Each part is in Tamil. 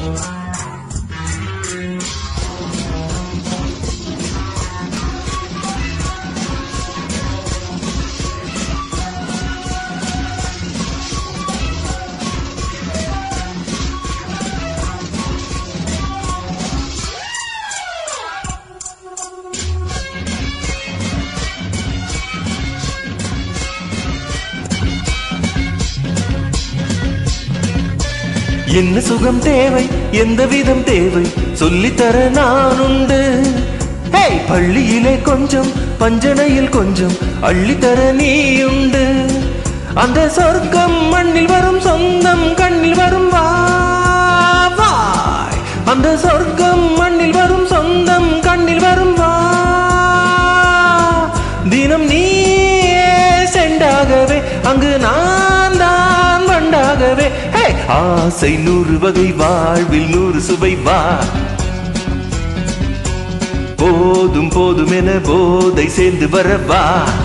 என்ன சுகம் தேவை எந்த விதம் தேவை சொல்லித்தர நான் உண்டு ஹே பள்ளியிலே கொஞ்சம் பஞ்சனையில் கொஞ்சம் அள்ளித்தர நீ உண்டு அந்த சொர்க்கம் மண்ணில் வரும் சொந்தம் கண்ணில் வரும் வா வாய் அந்த சொர்க்கம் மண்ணில் வரும் சொந்தம் கண்ணில் வரும் வா தினம் நீயே செண்டாகவே அங்கு நான் தான் வண்டாகவே ஹே! ஆசை நூறு வகை வாழ்வில் நூறு சுவை வா போதும் போதும் என போதை சேர்ந்து வரவா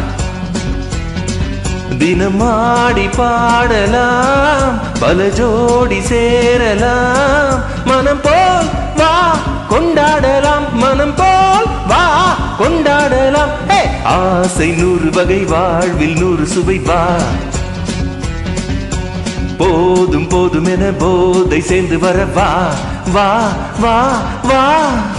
தினமாடி பாடலாம் பல ஜோடி சேரலாம் மனம் போல் வா கொண்டாடலாம் மனம் போல் வா கொண்டாடலாம் ஹே! ஆசை நூறு வகை வாழ்வில் நூறு சுவை வா போதும் போதும் என போதை சேர்ந்து வர வா வா வா வா